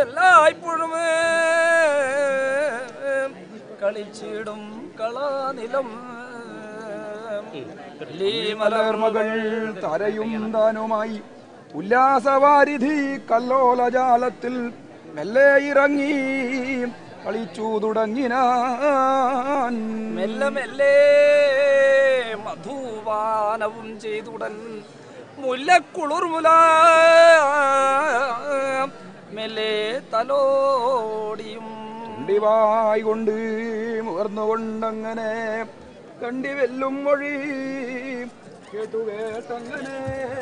എല്ലായ്പ്പോഴും കളിച്ചിടും കളാനിലം മലർമകൾ തരയും താനുമായി ഉല്ലാസവാരിധി കല്ലോലജാലത്തിൽ മെല്ലെ ഇറങ്ങി കളിച്ചു തുടങ്ങിനാൻ മെല്ലെ മെല്ലെ മധുപാനവും ചെയ്തുടൻ മുല്ലക്കുളിർമുല മെല്ലെ തലോടിയും കണ്ടിവായി കൊണ്ട് മുകർന്നുകൊണ്ടങ്ങനെ കണ്ടി വെല്ലും മൊഴി കേട്ടു കേട്ടങ്ങനെ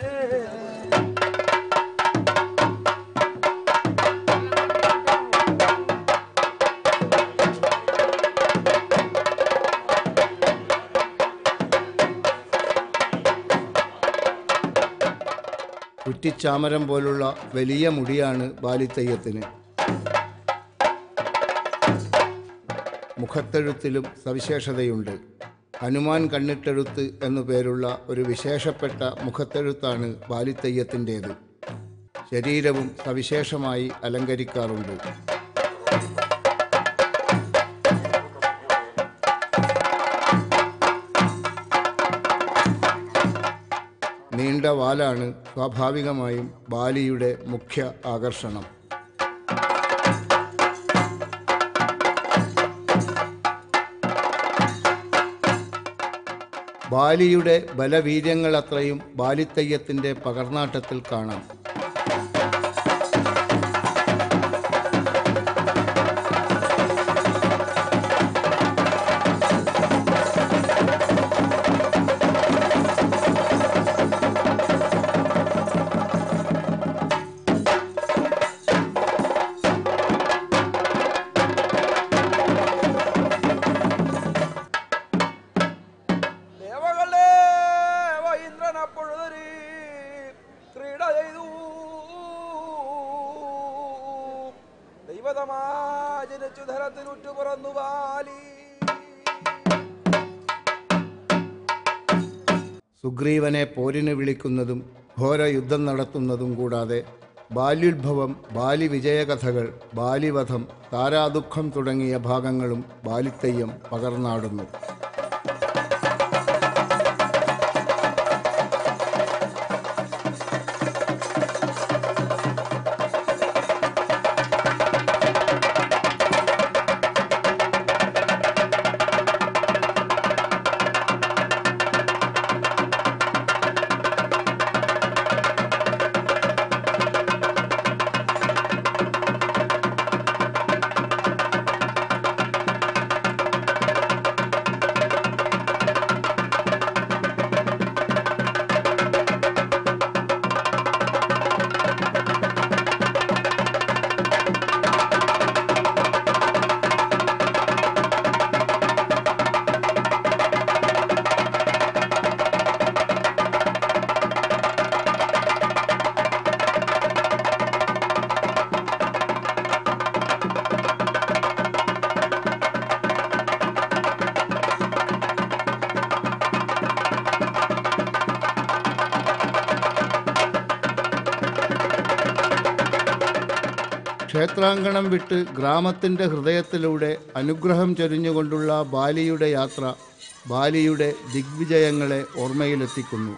കുറ്റിച്ചാമരം പോലുള്ള വലിയ മുടിയാണ് ബാലിത്തയ്യത്തിന് മുഖത്തെഴുത്തിലും സവിശേഷതയുണ്ട് ഹനുമാൻ കണ്ണിട്ടെഴുത്ത് എന്നു പേരുള്ള ഒരു വിശേഷപ്പെട്ട മുഖത്തെഴുത്താണ് ബാലിത്തയ്യത്തിൻ്റേത് ശരീരവും സവിശേഷമായി അലങ്കരിക്കാറുണ്ട് നീണ്ട വാലാണ് സ്വാഭാവികമായും ബാലിയുടെ മുഖ്യ ആകർഷണം ബാലിയുടെ ബലവീര്യങ്ങളത്രയും ബാലിത്തയ്യത്തിൻ്റെ പകർന്നാട്ടത്തിൽ കാണാം ദേവകളെ ഇന്ദ്രൻ അപ്പൊഴുതരി ക്രീഡ ചെയ്തു ദൈവതമാ ജനിച്ചു ധരത്തിലുറ്റു പുറന്നു ബാലി സുഗ്രീവനെ പോരിന് വിളിക്കുന്നതും ഘോര യുദ്ധം നടത്തുന്നതും കൂടാതെ ബാല്യുത്ഭവം ബാലി വിജയകഥകൾ ബാലിവധം താരാദുഃഖം തുടങ്ങിയ ഭാഗങ്ങളും ബാലിത്തയ്യം പകർന്നാടുന്നു ക്ഷേത്രാങ്കണം വിട്ട് ഗ്രാമത്തിൻ്റെ ഹൃദയത്തിലൂടെ അനുഗ്രഹം ചൊരിഞ്ഞുകൊണ്ടുള്ള ബാലിയുടെ യാത്ര ബാലിയുടെ ദിഗ്വിജയങ്ങളെ ഓർമ്മയിലെത്തിക്കുന്നു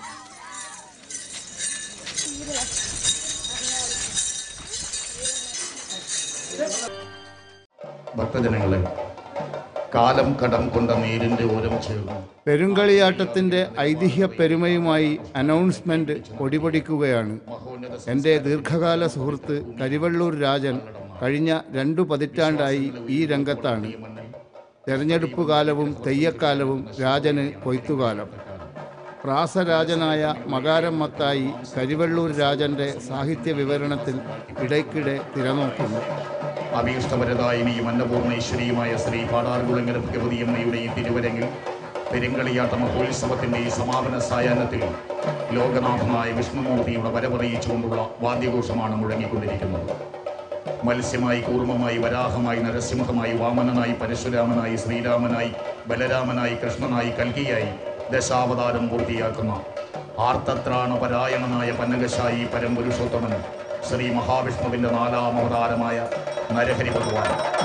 ഭക്തജനങ്ങളെ കാലം കടം കൊണ്ട നീരിന്റെ ഓരം ചേർന്നു പെരുങ്കളിയാട്ടത്തിൻ്റെ ഐതിഹ്യ പെരുമയുമായി അനൗൺസ്മെന്റ് പൊടിപൊടിക്കുകയാണ് എൻ്റെ ദീർഘകാല സുഹൃത്ത് കരിവള്ളൂർ രാജൻ കഴിഞ്ഞ രണ്ടു പതിറ്റാണ്ടായി ഈ രംഗത്താണ് തെരഞ്ഞെടുപ്പ് കാലവും തെയ്യക്കാലവും രാജന് കൊയ്ത്തുകാലം പ്രാസരാജനായ മകാരം മത്തായി കരിവള്ളൂർ രാജൻ്റെ സാഹിത്യ വിവരണത്തിൽ ഇടയ്ക്കിടെ തിരനോക്കുന്നു അഭീഷ്ടവരദായിനിയും അന്നപൂർണേശ്വരിയുമായ ശ്രീ പാടാർകുളങ്ങര ഭഗവതിയമ്മയുടെ ഈ തിരുവരങ്ങിൽ പെരുങ്കളിയാട്ട മഹോത്സവത്തിന്റെ ഈ സമാപന സായാഹ്നത്തിൽ ലോകനാഥനായ വിഷ്ണുമൂർത്തിയുടെ വരവറിയിച്ചുകൊണ്ടുള്ള വാദ്യഘോഷമാണ് മുഴങ്ങിക്കൊണ്ടിരിക്കുന്നത് മത്സ്യമായി കൂർമ്മമായി വരാഹമായി നരസിംഹമായി വാമനനായി പരശുരാമനായി ശ്രീരാമനായി ബലരാമനായി കൃഷ്ണനായി കൽകിയായി ദശാവതാരം പൂർത്തിയാക്കുന്ന ആർത്തത്രാണ പരായണനായ പന്നകശായി പരമ്പുരുഷോത്തമൻ ശ്രീ മഹാവിഷ്ണുവിന്റെ നാലാം അവതാരമായ നരഹരി ഭഗവാൻ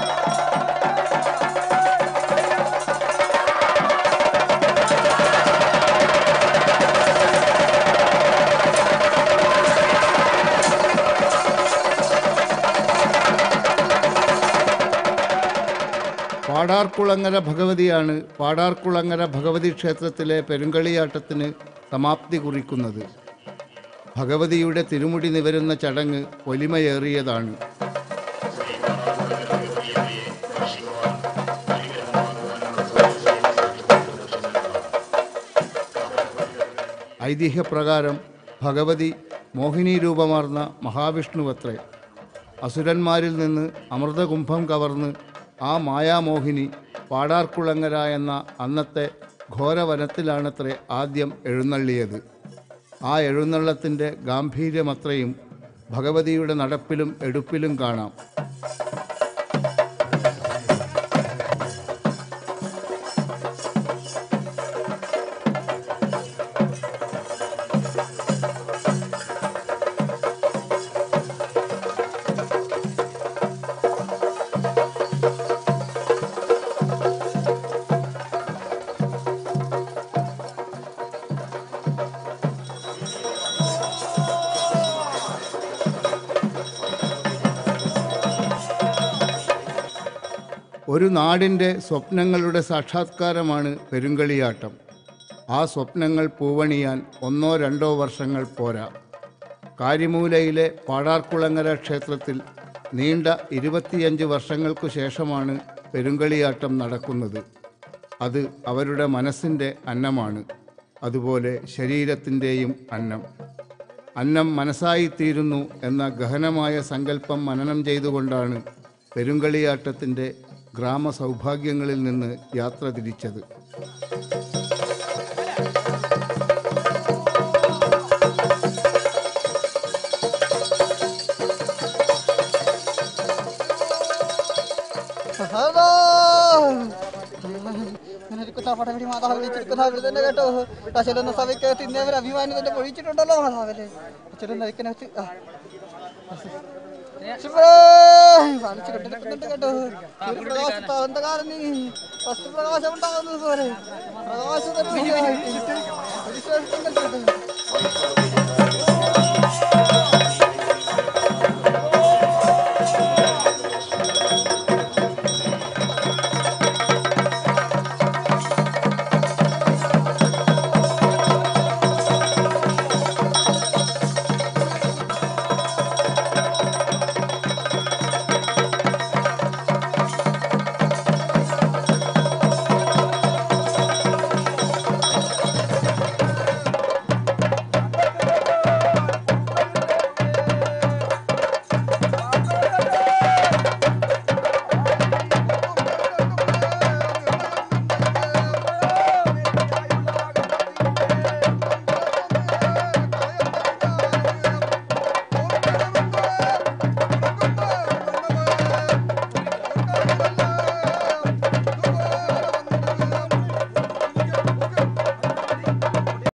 പാടാർക്കുളങ്ങര ഭഗവതിയാണ് പാടാർക്കുളങ്ങര ഭഗവതി ക്ഷേത്രത്തിലെ പെരുങ്കളിയാട്ടത്തിന് സമാപ്തി കുറിക്കുന്നത് ഭഗവതിയുടെ തിരുമുടി നിവരുന്ന ചടങ്ങ് പൊലിമയേറിയതാണ് ഐതിഹ്യപ്രകാരം ഭഗവതി മോഹിനി രൂപമാർന്ന മഹാവിഷ്ണുവത്രേ അസുരന്മാരിൽ നിന്ന് അമൃതകുംഭം കവർന്ന് ആ മായാമോഹിനി പാടാർക്കുളങ്ങര എന്ന അന്നത്തെ ഘോരവനത്തിലാണത്രേ ആദ്യം എഴുന്നള്ളിയത് ആ എഴുന്നള്ളത്തിൻ്റെ ഗാംഭീര്യമത്രയും ഭഗവതിയുടെ നടപ്പിലും എടുപ്പിലും കാണാം ഒരു നാടിൻ്റെ സ്വപ്നങ്ങളുടെ സാക്ഷാത്കാരമാണ് പെരുങ്കളിയാട്ടം ആ സ്വപ്നങ്ങൾ പൂവണിയാൻ ഒന്നോ രണ്ടോ വർഷങ്ങൾ പോരാ കാരിമൂലയിലെ പാടാർക്കുളങ്ങര ക്ഷേത്രത്തിൽ നീണ്ട ഇരുപത്തിയഞ്ച് വർഷങ്ങൾക്കു ശേഷമാണ് പെരുങ്കളിയാട്ടം നടക്കുന്നത് അത് അവരുടെ മനസ്സിൻ്റെ അന്നമാണ് അതുപോലെ ശരീരത്തിൻ്റെയും അന്നം അന്നം മനസ്സായിത്തീരുന്നു എന്ന ഗഹനമായ സങ്കല്പം മനനം ചെയ്തുകൊണ്ടാണ് പെരുങ്കളിയാട്ടത്തിൻ്റെ ഗ്രാമസൗഭാഗ്യങ്ങളിൽ നിന്ന് യാത്ര തിരിച്ചത് ഹലോ ഇങ്ങനെ ഇരിക്കുന്ന പടവടി മാതാവ് വിളിച്ചിരിക്കുന്ന അവർ തന്നെ കേട്ടോ അച്ഛനെന്ന സഭയ്ക്ക് തിന്നവർ അഭിമാനി തന്നെ പൊഴിച്ചിട്ടുണ്ടല്ലോ മാതാവല്ലേ അച്ഛനെ നയിക്കുന്ന കാണിച്ചു കെട്ടിരിക്കുന്നുണ്ട് കേട്ടോ ഒരു പ്രകാശത്ത് അന്ധകാരം നീ ഫസ്റ്റ് പ്രകാശം ഉണ്ടാകുന്നത് പോലെ പ്രകാശം തന്നെ ഒരു ശ്രേഷ്ഠം കേട്ടോ